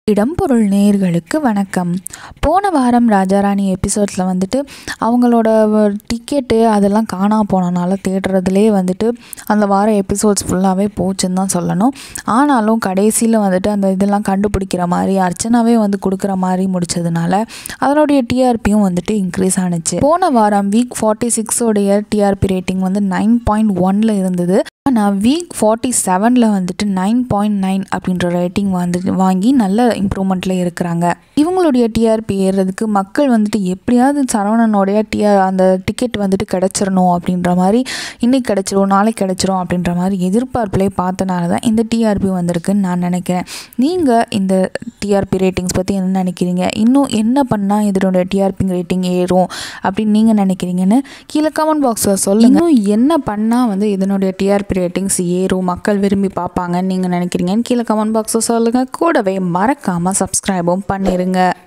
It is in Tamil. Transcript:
இடம்பொருள் நேயர்களுக்கு வணக்கம் போன வாரம் ராஜாராணி எபிசோட்ஸில் வந்துட்டு அவங்களோட டிக்கெட்டு அதெல்லாம் காணா போனனால தேடுறதுலே வந்துட்டு அந்த வாரம் எபிசோட்ஸ் ஃபுல்லாகவே போச்சுன்னு தான் சொல்லணும் ஆனாலும் கடைசியில் வந்துட்டு அந்த இதெல்லாம் கண்டுபிடிக்கிற மாதிரி அர்ச்சனாவே வந்து கொடுக்குற மாதிரி முடிச்சதுனால அதனுடைய டிஆர்பியும் வந்துட்டு இன்க்ரீஸ் ஆனுச்சு போன வாரம் வீக் ஃபார்ட்டி சிக்ஸோடைய டிஆர்பி ரேட்டிங் வந்து நைன் பாயிண்ட் ஒனில் இருந்தது ஆனால் வீக் ஃபார்ட்டி செவனில் வந்துட்டு நைன் பாயிண்ட் நைன் அப்படின்ற ரேட்டிங் வந்துட்டு வாங்கி நல்ல இம்ப்ரூவ்மெண்ட்டில் இருக்கிறாங்க இவங்களுடைய டிஆர்பி ஏறுறதுக்கு மக்கள் வந்துட்டு எப்படியாவது சரவணனோடைய டிஆர் அந்த டிக்கெட் வந்துட்டு கிடச்சிடணும் அப்படின்ற மாதிரி இன்னைக்கு கிடச்சிரும் நாளைக்கு கிடச்சிரும் அப்படின்ற மாதிரி எதிர்பார்ப்பிலே பார்த்தனால தான் இந்த டிஆர்பி வந்திருக்குன்னு நான் நினைக்கிறேன் நீங்கள் இந்த டிஆர்பி ரேட்டிங்ஸ் பற்றி என்ன நினைக்கிறீங்க இன்னும் என்ன பண்ணால் இதனுடைய டிஆர்பி ரேட்டிங் ஏறும் அப்படின்னு நீங்கள் நினைக்கிறீங்கன்னு கீழே கமெண்ட் பாக்ஸில் சொல்லுங்கள் இன்னும் என்ன பண்ணால் வந்து இதனுடைய டிஆர்பி ரேட்டிங்ஸ் ஏறும் மக்கள் விரும்பி பார்ப்பாங்கன்னு நீங்கள் நினைக்கிறீங்கன்னு கீழே கமெண்ட் பாக்ஸில் சொல்லுங்கள் கூடவே மறக்காமல் சப்ஸ்கிரைபும் பண்ணிடுங்க